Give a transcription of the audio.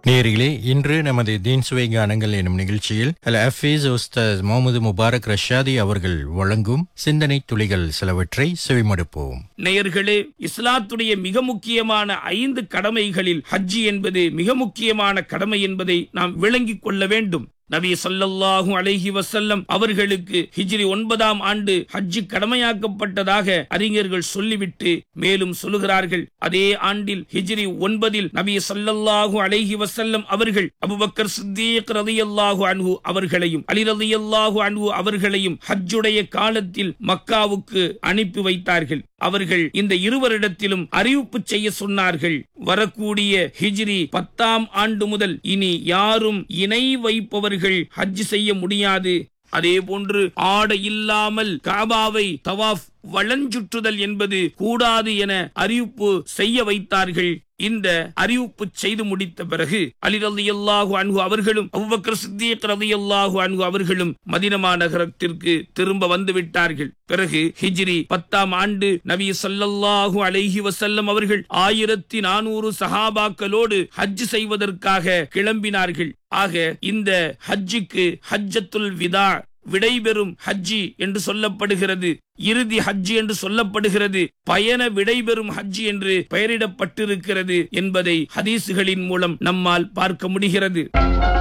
நேரிலே இன்று நமது தீன் சுவை கானங்கள் எனும் நிகழ்ச்சியில் அல் அஃபீஸ் உஸ்தாஸ் முகமது முபாரக் ரஷாதி அவர்கள் வழங்கும் சிந்தனை துளிகள் சிலவற்றை செவிமடுப்போம் நேயர்களே இஸ்லாத்துடைய மிக முக்கியமான ஐந்து கடமைகளில் ஹஜ்ஜி என்பது மிக முக்கியமான கடமை என்பதை நாம் விளங்கிக் கொள்ள வேண்டும் நபி ஸல்லல்லாஹு அலைஹி வஸல்லம் அவர்களுக்கு ஹிஜ்ரி ஒன்பதாம் ஆண்டு ஹஜ்ஜி கடமையாக்கப்பட்டதாக அறிஞர்கள் சொல்லிவிட்டு மேலும் சொல்லுகிறார்கள் அதே ஆண்டில் ஹிஜ்ரி ஒன்பதில் நபி ஸல்லல்லாஹு அலைஹி வஸல்லம் அவர்கள் அபூபக்கர் சித்தீக் ரலியல்லாஹு அன்ஹு அவர்களையும் அலி ரலியல்லாஹு அன்ஹு அவர்களையும் ஹஜ்ஜுடைய காலத்தில் மக்காவுக்கு அனுப்பி வைத்தார்கள் அவர்கள் இந்த இருவரிடத்திலும் அறிவிப்பு செய்ய சொன்னார்கள் வரக்கூடிய ஹிஜ்ரி பத்தாம் ஆண்டு முதல் இனி யாரும் இணை வைப்பவர்கள் ஹஜ் செய்ய முடியாது அதே போன்று ஆடை இல்லாமல் காபாவை தவாஃப் வளஞ்சுற்றுதல் என்பது கூடாது என அறிவிப்பு செய்ய வைத்தார்கள் இந்த அறிவிப்பு செய்து முடித்த பிறகு அலி ரலியல்லாஹு அன்ஹு அவர்களும் அபூபக்கர் சித்திக் ரலியல்லாஹு அன்ஹு அவர்களும் மதினமா நகரத்திற்கு திரும்ப வந்து விட்டார்கள் பிறகு ஹிஜ்ரி பத்தாம் ஆண்டு நபி ஸல்லல்லாஹு அலைஹி வஸல்லம் அவர்கள் ஆயிரத்தி நானூறு சஹாபாக்களோடு ஹஜ் செய்வதற்காக கிளம்பினார்கள் ஆக இந்த ஹஜ்ஜுக்கு ஹஜ்ஜத்துல் விதா விடைபெறும் ஹஜ்ஜி என்று சொல்லப்படுகிறது இறுதி ஹஜ்ஜி என்று சொல்லப்படுகிறது பயண விடைபெறும் ஹஜ்ஜி என்று பெயரிடப்பட்டிருக்கிறது என்பதை ஹதீசுகளின் மூலம் நம்மால் பார்க்க முடிகிறது